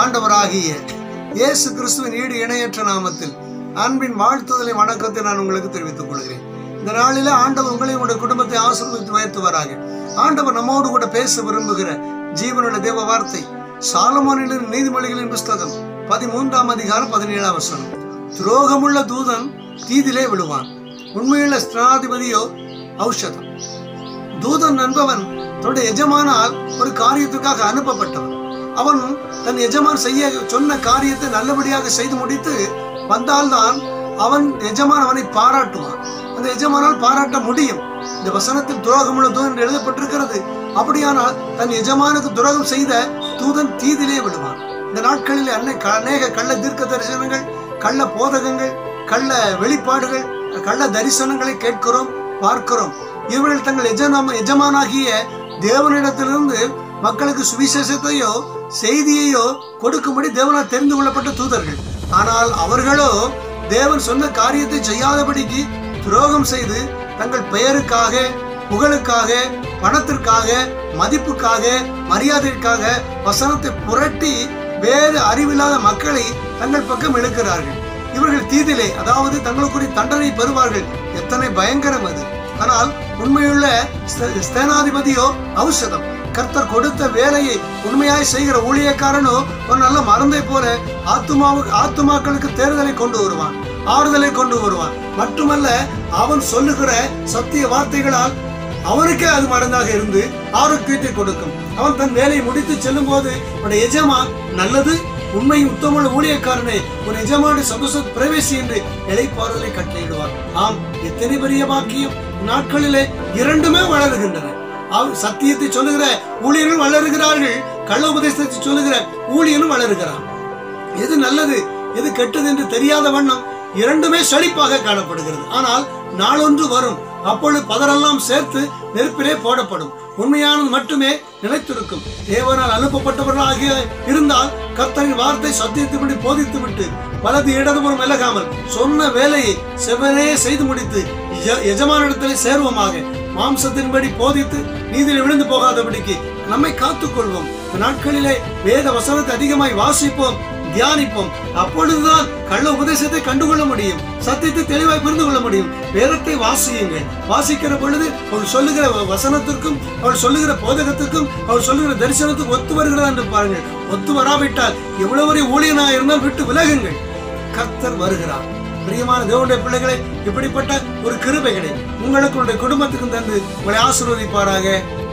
ஆண்டவராகிய இயேசு கிறிஸ்துவின் ஈடு இணையற்ற நாமத்தில் அன்பின் வாழ்த்துதலை வணக்கத்தை நான் உங்களுக்கு தெரிவித்துக் கொள்கிறேன் இந்த நாளில ஆண்டவர் உங்களை உங்களுடைய குடும்பத்தை ஆசீர்வதித்து உயர்த்துவாராக ஆண்டவர் நம்மோடு கூட பேச விரும்புகிற ஜீவனுடைய தேவ வார்த்தை சாலமோனின் நீதிமொழிகளின் புஸ்தகம் பதிமூன்றாம் அதிகாரம் பதினேழாம் வசனம் துரோகமுள்ள தூதன் தீதிலே விழுவான் உண்மையுள்ள ஸ்திராதிபதியோ ஔஷதம் தூதன் என்பவன் தன்னுடைய எஜமானால் ஒரு காரியத்துக்காக அனுப்பப்பட்டவன் அவன் தன் எஜமான் செய்ய சொன்ன காரியத்தை நல்லபடியாக செய்து முடித்து வந்தால்தான் அவன் எஜமான் அவனை பாராட்டுவான் அந்த எஜமானால் பாராட்ட முடியும் இந்த வசனத்தில் துரோகமுள்ள தூதன் என்று எழுதப்பட்டிருக்கிறது அப்படியானால் தன் எஜமானுக்கு துரோகம் செய்த தூதன் தீதிலே விடுவான் இந்த நாட்களில் அன்னை அநேக கள்ள தீர்க்க தரிசனங்கள் கள்ள போதகங்கள் கள்ள வெளிப்பாடுகள் கள்ள தரிசனங்களை கேட்கிறோம் பார்க்கிறோம் இவர்கள் தங்கள் எஜமான் எஜமானாகிய தேவனிடத்திலிருந்து மக்களுக்கு சுவிசேஷத்தையோ செய்தியையோ கொடுக்கும்படி தேவனால் தெரிந்து கொள்ளப்பட்ட தூதர்கள் ஆனால் அவர்களோ தேவன் சொன்ன காரியத்தை செய்யாதபடிக்கு துரோகம் செய்து தங்கள் பெயருக்காக புகழுக்காக பணத்திற்காக மதிப்புக்காக மரியாதைக்காக வசனத்தை புரட்டி வேறு அறிவில்லாத மக்களை தங்கள் பக்கம் இழுக்கிறார்கள் இவர்கள் தீதிலே அதாவது தங்களுக்குரிய தண்டனை பெறுவார்கள் எத்தனை பயங்கரம் அது ஆனால் உண்மையுள்ள ஸ்த- ஸ்தேனாதிபதியோ ஔஷதம் கர்த்தர் கொடுத்த வேலையை உண்மையாய் செய்கிற ஊழியக்காரனோ ஒரு நல்ல மருந்தை போல ஆத்துமாவுக்கு ஆத்துமாக்களுக்கு தேர்தலை கொண்டு வருவான் ஆறுதலை கொண்டு வருவான் மட்டுமல்ல அவன் சொல்லுகிற சத்திய வார்த்தைகளால் அவனுக்கே அது மருந்தாக இருந்து ஆரோக்கியத்தை கொடுக்கும் அவன் தன் வேலையை முடித்து செல்லும் போது அவனுடைய எஜமான் நல்லது உண்மை உத்தமுள்ள ஊழியக்காரனே உன் எஜமானுடைய சந்தோஷ பிரவேசி என்று இலைப்பாறுதலை கட்டளையிடுவார் ஆம் எத்தனை பெரிய பாக்கியம் நாட்களிலே இரண்டுமே வளருகின்றன அவ் சத்தியத்தை சொல்லுகிற ஊழியர்கள் வளருகிறார்கள் கள்ள உபதேசத்தை சொல்லுகிற ஊழியனும் வளருகிறான் எது நல்லது எது கெட்டது என்று தெரியாத வண்ணம் இரண்டுமே செழிப்பாக காணப்படுகிறது ஆனால் நாளொன்று வரும் அப்பொழுது பதரெல்லாம் சேர்த்து நெருப்பிலே போடப்படும் உண்மையானது மட்டுமே நிலைத்திருக்கும் தேவனால் அனுப்பப்பட்டவர்களாக இருந்தால் கர்த்தரின் வார்த்தை சத்தியத்தின்படி போதித்து விட்டு வலது இடதுபுறம் விலகாமல் சொன்ன வேலையை செவ்வனே செய்து முடித்து எஜ- எஜமானிடத்திலே சேர்வமாக மாம்சத்தின்படி போதித்து நீதியில் விழுந்து போகாதபடிக்கு நம்மை காத்துக்கொள்வோம் இந்த நாட்களிலே வேத வசனத்தை அதிகமாய் வாசிப்போம் தியானிப்போம் அப்பொழுதுதான் கள்ள உபதேசத்தை கண்டுகொள்ள முடியும் சத்தியத்தை தெளிவாய் புரிந்து கொள்ள முடியும் வேதத்தை வாசியுங்கள் வாசிக்கிற பொழுது அவள் சொல்லுகிற வசனத்திற்கும் அவள் சொல்லுகிற போதகத்துக்கும் அவள் சொல்லுகிற தரிசனத்துக்கும் ஒத்து வருகிறதா என்று பாருங்கள் ஒத்து வராவிட்டால் எவ்வளவு பெரிய ஊழியனாக இருந்தால் விட்டு விலகுங்கள் கர்த்தர் வருகிறார் பிரியமான தேவனுடைய பிள்ளைகளை இப்படிப்பட்ட ஒரு கிருபைகளை உங்களுக்கு உங்களுடைய குடும்பத்துக்கும் தந்து உங்களை ஆசீர்வதிப்பாராக